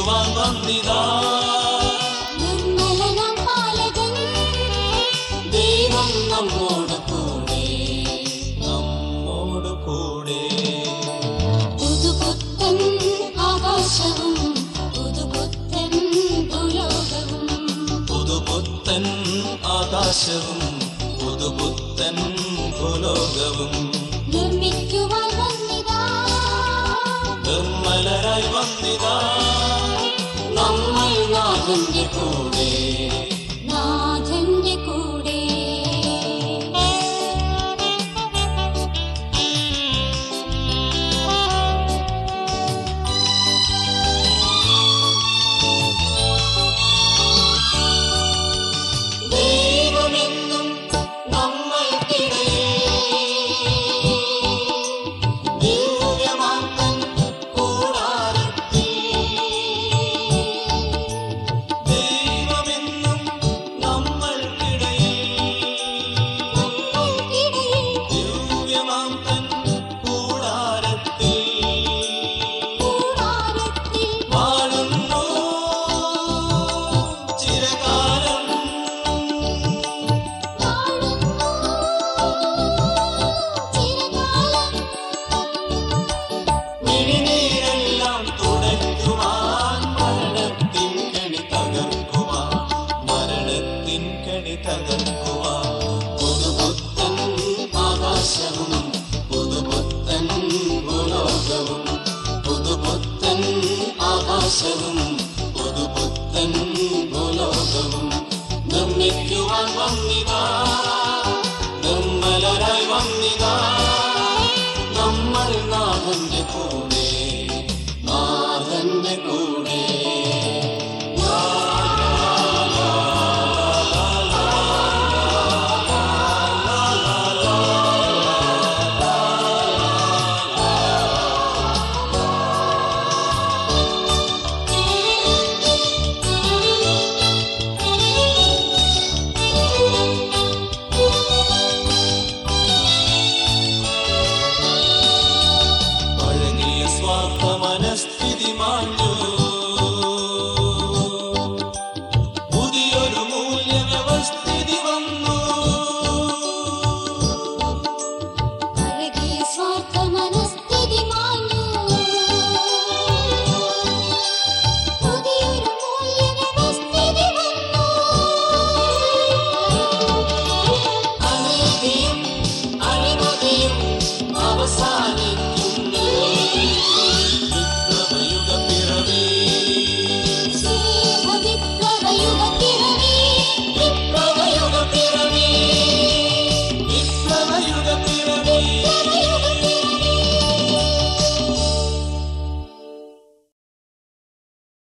നിർമ്മിക്കുവാൻ വന്നിതാ നിർമ്മലനാം പാലകൻ ദൈവം നമ്മോട് കൂടെ നമ്മോട് കൂടെ പുതുപുത്തൻ ആകാശവും പുതുപുത്തൻ ഭൂലോകവും പുതുപുത്തൻ ആകാശവും പുതുപുത്തൻ ഭൂലോകവും നിർമ്മിക്കുവാൻ വന്നിതാ നിർമ്മലരായി വന്നിതാ നമ്മൾ നാഥന്റെ കൂടെ നാഥന്റെ കൂടെ ദൈവമെന്നും നമ്മൾക്കിടയിൽ ദിവ്യമാം തൻ കൂടാരത്തിൽ ദൈവമെന്നും നമ്മൾക്കിടയിൽ നമ്മൾക്കിടയിൽ ദിവ്യമാം തൻ കൂടാരത്തിൽ കൂടാരത്തിൽ വാഴുന്നു ചിരകാലം വാഴുന്നു ചിരകാലം മിഴിനീരെല്ലാം തുടയ്ക്കുവാൻ മരണത്തിൻ കണി തകർക്കുവാൻ മരണത്തിൻ കണി തകർക്കുവാൻ പുതുപുത്തൻ ആകാശവും പുതുപുത്തൻ ഭൂലോകവും പുതുപുത്തൻ ആകാശവും പുതുപുത്തൻ ഭൂലോകവും നിർമ്മിക്കുവാൻ വന്നിതാ നിർമ്മലരായി വന്നിതാ നമ്മൾ നാഥന്റെ കൂടെ നാഥന്റെ കൂടെ പഴകിയ സ്വാർത്ഥ മനസ്ഥ